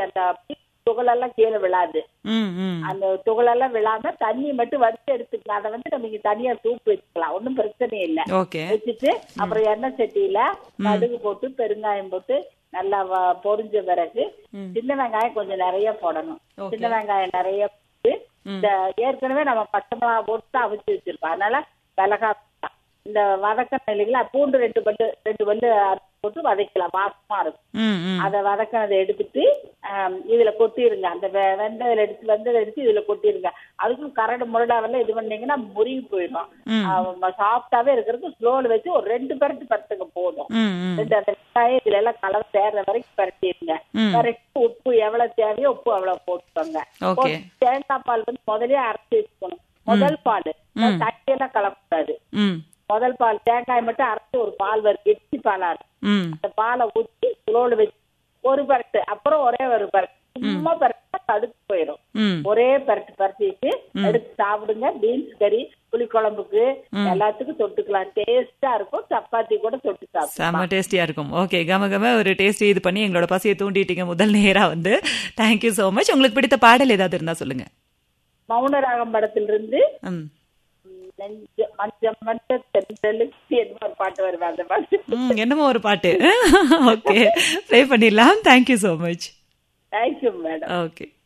அந்த துகளெல்லாம் கீழே விழாது ம் ம் அந்த துகளெல்லாம் விழாம தண்ணி மட்டும் வறுத்து எடுத்துக்கலாம் அதை வந்து நம்ம இங்க தனியா சூப் வச்சுக்கலாம் ஒன்றும் பிரச்சனை இல்லை ஓகே வச்சுட்டு அப்புறம் எண்ணெய் சட்டியில கடுகு போட்டு பெருங்காயம் போட்டு நல்லா வ- பொரிஞ்ச பிறகு சின்ன வெங்காயம் கொஞ்சம் நிறைய போடணும் Okay. சின்ன வெங்காயம் நிறைய போட்டு இந்த ஏற்கனவே நம்ம பச்சை மிளகா போட்டு தான் அவிச்சு வச்சிருப்போம் அதனால மிளகா இந்த வதக்க நிலையில பூண்டு ரெண்டு பல்லு ரெண்டு பல்லு அரைச்சு போட்டு வதக்கலாம் வாசமா இருக்கும் ம் ம் அதை வதக்கினதை எடுத்துட்டு ஆம், இதுல கொட்டிருங்க அந்த வெ- வெந்ததுல எடுத்து வெந்ததை எடுத்து இதுல கொட்டிருங்க அதுக்கும் கரடு முரடாவெல்லாம் இது பண்ணீங்கன்னா முருகி போயிடும் சாஃப்டாவே இருக்கிறதுக்கு ஸ்லோல வச்சு ஒரு ரெண்டு பரட்டு பரட்டுங்க போதும் ம் ம் ரெண்டு அந்த வெங்காயம் இதுல எல்லாம் கலர் சேர்ற வரைக்கும் பரட்டிடுங்க ம். பரட்டி உப்பு எவ்வளவு தேவையோ உப்பு அவ்வளவு போட்டுக்கோங்க ஓகே போட்டு தேங்காய் பால் வந்து முதல்லயே அரைச்சி வச்சுக்கணும் முதல் பால் தண்ணியெல்லாம் கலக்கூடாது ம் முதல் பால் தேங்காய் மட்டும் அரைச்சி ஒரு பால் வரும் கெட்டி பாலா இருக்கும் ம் அந்த பாலை ஊற்றி ஸ்லோல வச்சு ஒரு பரட்டு அப்புறம் ஒரே ஒரு பரட்டு சும்மா பரட்டா தடுத்து போயிடும் ம் ஒரே பரட்டு பரட்டிட்டு எடுத்து சாப்பிடுங்க பீன்ஸ் கறி புளிக்குழம்புக்கு எல்லாத்துக்கும் தொட்டுக்கலாம் டேஸ்டா இருக்கும் சப்பாத்தி கூட தொட்டு சாப்பிடலாம் செம்ம டேஸ்டியா இருக்கும் ஓகே கம கம ஒரு டேஸ்டி இது பண்ணி எங்களோட பசியை தூண்டிட்டீங்க முதல் நேரா வந்து தேங்க்யூ so மச் உங்களுக்கு பிடித்த பாடல் ஏதாவது இருந்தா சொல்லுங்க மௌனராகம் படத்திலிருந்து ம் நெஞ்ச மஞ்சம் மஞ்ச தென்றலுக்கு என்ன ஒரு பாட்டு வருது அந்த பாட்டு ம் என்னமோ ஒரு பாட்டு ஓகே ப்ளே பண்ணிடலாம் thank you so much thank you madam okay